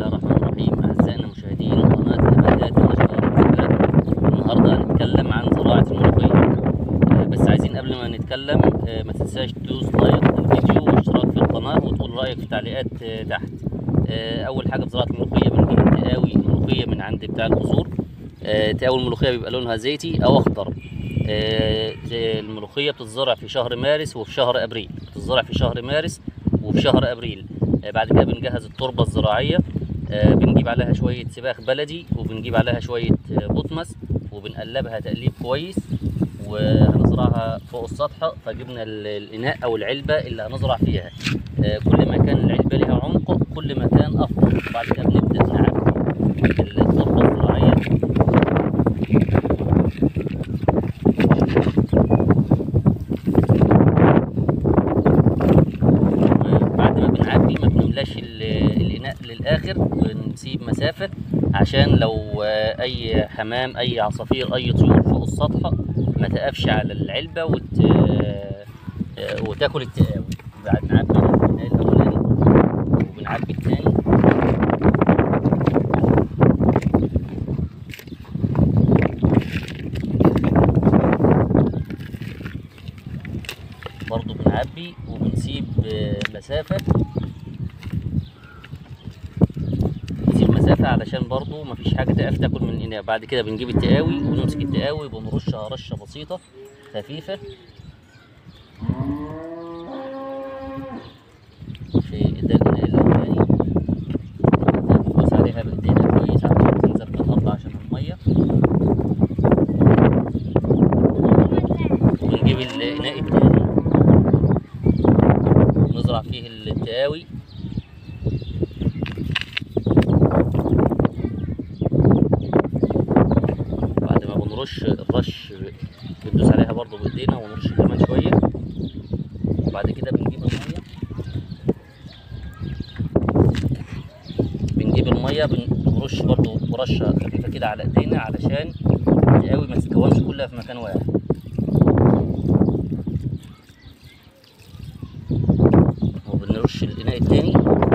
الله الرحمن الرحيم أعزائنا مشاهدين قناة نباتات الأشجار والزبالة النهاردة هنتكلم عن زراعة الملوخية آه، بس عايزين قبل ما نتكلم آه، ما تنساش تدوس لايك للفيديو واشتراك في القناة وتقول رأيك في التعليقات آه، تحت آه، أول حاجة في زراعة الملوخية بنجيب تقاوي الملوخية من عند بتاع القصور آه، تقاوي الملوخية بيبقى لونها زيتي أو أخضر آه، الملوخية بتتزرع في شهر مارس وفي شهر أبريل بتتزرع في شهر مارس وفي شهر أبريل آه، بعد كده بنجهز التربة الزراعية آه، بنجيب عليها شوية سباخ بلدي وبنجيب عليها شوية آه، بطمس وبنقلبها تقليب كويس وهنزرعها فوق السطح فجبنا ال- الإناء أو العلبة اللي هنزرع فيها آه، كل ما كان العلبة لها عمق كل ما كان أفضل بعد كده بنبدأ نعبي التربة الزراعية بعد ما بنعبي ما بنملاش ال- الإناء للآخر بنسيب مسافة عشان لو آه، أي حمام أي عصافير أي طيور فوق السطح ما تقفش على العلبة وت... آه، آه، وتاكل التقاوي بعد نعبي الإناء الأولاني وبنعبي التاني برضو بنعبي وبنسيب آه، مسافة بنسيب مسافة علشان برضو مفيش حاجة تقف تاكل من الإناء بعد كده بنجيب التقاوي ونمسك التقاوي بنرشها رشة بسيطة خفيفة في ده الإناء الأولاني بندوس عليها بإيدينا كويس عشان تنزل في الأرض عشان المية ونجيب الإناء التاني نزرع فيه التقاوي بعد ما بنرش الرش بندوس عليها برضو بايدينا ونرش كمان شوية وبعد كده بنجيب المية بنجيب المية بن- بنرش برضو رشة خفيفة كده على ايدينا علشان التقاوي ما تتكونش كلها في مكان واحد وبنرش الإناء التاني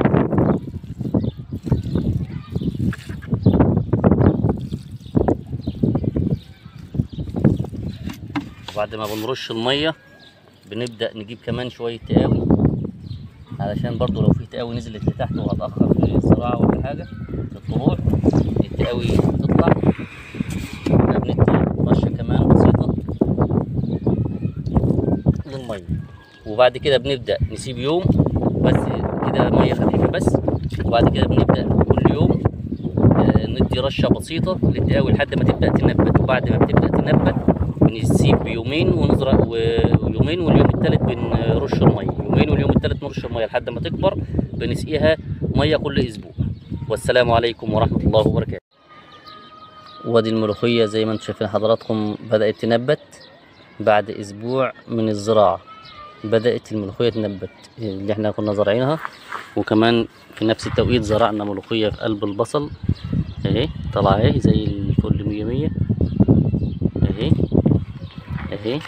وبعد ما بنرش المية بنبدأ نجيب كمان شوية تقاوي علشان برضو لو في تقاوي نزلت لتحت وهتأخر في الزراعة ولا حاجة في الطلوع التقاوي تطلع بندي رشة كمان بسيطة للمية وبعد كده بنبدأ نسيب يوم بس كده مية خفيفة بس وبعد كده بنبدأ كل يوم آه، ندي رشة بسيطة للتقاوي لحد ما تبدأ تنبت وبعد ما بتبدأ تنبت بنسيب يومين ونزرع و- ويومين واليوم التالت بنرش المية يومين واليوم التالت نرش المية لحد ما تكبر بنسقيها مية كل أسبوع والسلام عليكم ورحمة الله وبركاته وادي الملوخية زي ما انتم شايفين حضراتكم بدأت تنبت بعد أسبوع من الزراعة بدأت الملوخية تنبت اللي احنا كنا زارعينها وكمان في نفس التوقيت زرعنا ملوخية في قلب البصل اهي طالعة اهي زي الفل مية مية اهي اهي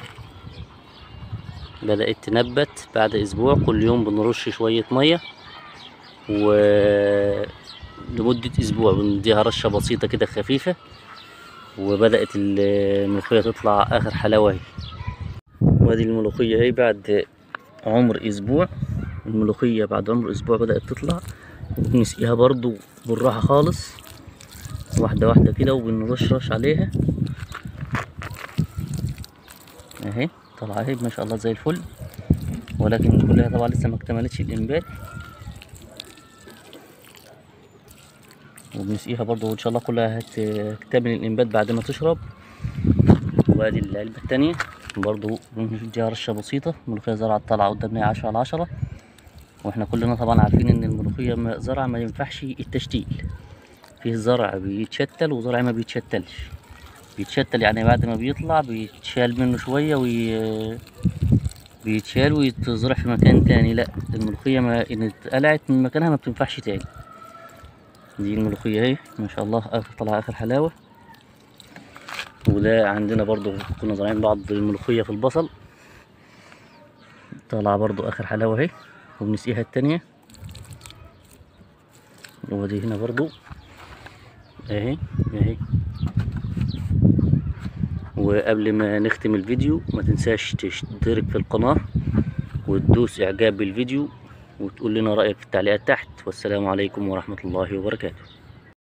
بدأت تنبت بعد أسبوع كل يوم بنرش شوية مية و لمدة أسبوع بنديها رشة بسيطة كده خفيفة وبدأت الملوخية تطلع آخر حلاوة اهي وادي الملوخية اهي بعد عمر أسبوع الملوخية بعد عمر أسبوع بدأت تطلع وبنسقيها برضو بالراحة خالص واحدة واحدة كده وبنرشرش عليها اهي طالعة اهي ما شاء الله زي الفل ولكن كلها طبعا لسه ما اكتملتش الإنبات وبنسقيها برضو إن شاء الله كلها هتكتمل الإنبات بعد ما تشرب وادي العلبة التانية برضو بنديها رشة بسيطة الملوخية زرعة طالعة قدامنا عشرة على عشرة واحنا كلنا طبعا عارفين ان الملوخية ما- زرع ما ينفعش التشتيل فيه زرع بيتشتل وزرع ما بيتشتلش بيتشتل يعني بعد ما بيطلع بيتشال منه شوية وي... بيتشال ويتزرع في مكان تاني لا الملوخية ما ان اتقلعت من مكانها ما بتنفعش تاني دي الملوخية اهي ما شاء الله اخر طلع اخر حلاوة وده عندنا برضو كنا زارعين بعض الملوخية في البصل طالعة برضو اخر حلاوة اهي وبنسقيها التانية ودي هنا برضو اهي اهي وقبل ما نختم الفيديو ما تنساش تشترك في القناة وتدوس اعجاب بالفيديو وتقول لنا رأيك في التعليقات تحت والسلام عليكم ورحمة الله وبركاته